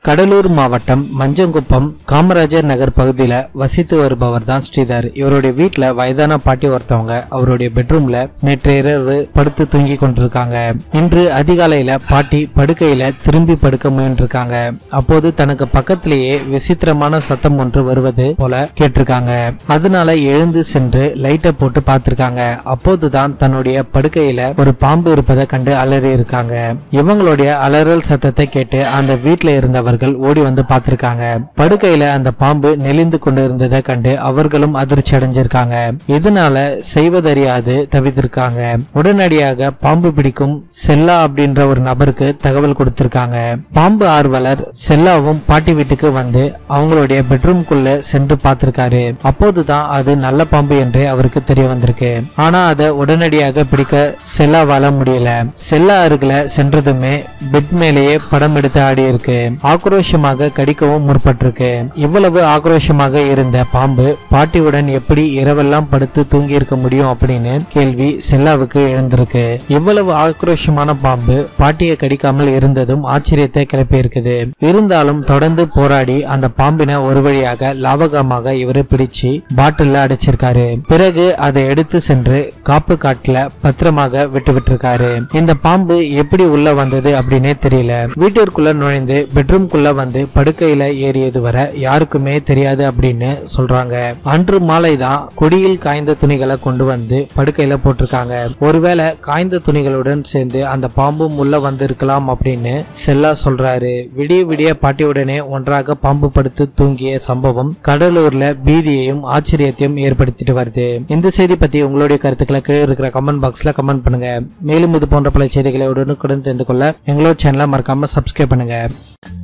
கடலூர் மாவட்டம் மஞ்சங்குப்பம் காமராஜர் நகர் பகுதியில வசித்து வருபவர் தான் ஸ்ரீதர் இவருடைய வீட்ல வயதான பாட்டி ஒருத்தவங்க அவருடைய பெட்ரூம்ல நேற்று இரவு படுத்து தூங்கி கொண்டிருக்காங்க இன்று அதிகாலையில பாட்டி படுக்கையில திரும்பி படுக்க முயன்றிருக்காங்க அப்போது தனக்கு பக்கத்திலேயே விசித்திரமான சத்தம் ஒன்று வருவது போல கேட்டிருக்காங்க அதனால எழுந்து சென்று லைட்டை போட்டு பார்த்திருக்காங்க அப்போதுதான் தன்னுடைய படுக்கையில ஒரு பாம்பு இருப்பதை கண்டு அலறி இருக்காங்க இவங்களுடைய அலறல் சத்தத்தை கேட்டு அந்த வீட்ல இருந்தவர்கள் ஓடி வந்து பார்த்திருக்காங்க படுக்கையில அந்த பாம்பு நெளிந்து கொண்டு இருந்ததை கண்டு அவர்களும் அதிர்ச்சி அடைஞ்சிருக்காங்க இதனால செய்வதறியாது தவித்திருக்காங்க உடனடியாக பாம்பு பிடிக்கும் செல்லா அப்படின்ற ஒரு நபருக்கு தகவல் கொடுத்திருக்காங்க பாம்பு ஆர்வலர் செல்லாவும் பாட்டி வீட்டுக்கு வந்து அவங்களுடைய பெட்ரூம்குள்ள சென்று பார்த்திருக்காரு அப்போதுதான் அது நல்ல பாம்பு என்று அவருக்கு தெரிய வந்திருக்கு ஆனா அதை உடனடியாக பிடிக்க செல்லாவால முடியல செல்லா அருகில சென்றதுமே பெட் மேலேயே படம் எடுத்து ஆடி இருக்கு ஆக்ரோஷமாக கடிக்கவும் முற்பட்டிருக்கு இவ்வளவு ஆக்ரோஷமாக இருந்த பாம்பு பாட்டியுடன் எப்படி இரவெல்லாம் படுத்து தூங்கி இருக்க முடியும் அப்படின்னு கேள்வி செல்லாவுக்கு எழுந்திருக்கு இவ்வளவு ஆக்ரோஷமான பாம்பு பாட்டியை கடிக்காமல் இருந்ததும் ஆச்சரியத்தை கிளப்பி இருக்குது இருந்தாலும் தொடர்ந்து போராடி அந்த பாம்பினை ஒரு வழியாக லாவகமாக இவரு பிடிச்சு பாட்டில்ல அடைச்சிருக்காரு பிறகு அதை எடுத்து சென்று காப்பு காட்டுல பத்திரமாக விட்டு விட்டுருக்காரு இந்த பாம்பு எப்படி உள்ள வந்தது அப்படின்னே தெரியல வீட்டிற்குள்ள நுழைந்து பெட்ரூம்குள்ள வந்து படுக்கையில ஏறியது வர யாருக்குமே தெரியாது அப்படின்னு சொல்றாங்க அன்று மாலை தான் கொடியில் காய்ந்த துணிகளை கொண்டு வந்து படுக்கையில போட்டிருக்காங்க ஒருவேளை காய்ந்த துணிகளுடன் சேர்ந்து அந்த பாம்பும் உள்ள வந்திருக்கலாம் அப்படின்னு செல்லா சொல்றாரு விடிய விடிய பாட்டியுடனே ஒன்றாக பாம்பு படுத்து தூங்கிய சம்பவம் கடலூர்ல பீதியையும் ஆச்சரியத்தையும் ஏற்படுத்திட்டு வருது இந்த செய்தி பத்தி உங்களுடைய கருத்துக்களை கீழே இருக்கிற கமெண்ட் பாக்ஸ்ல கமெண்ட் பண்ணுங்க மேலும் இது போன்ற பல செய்திகளை உடனுக்குடன் தெரிந்து கொள்ள எங்களோட சேனலை மறக்காம சப்ஸ்கிரைப் பண்ணுங்க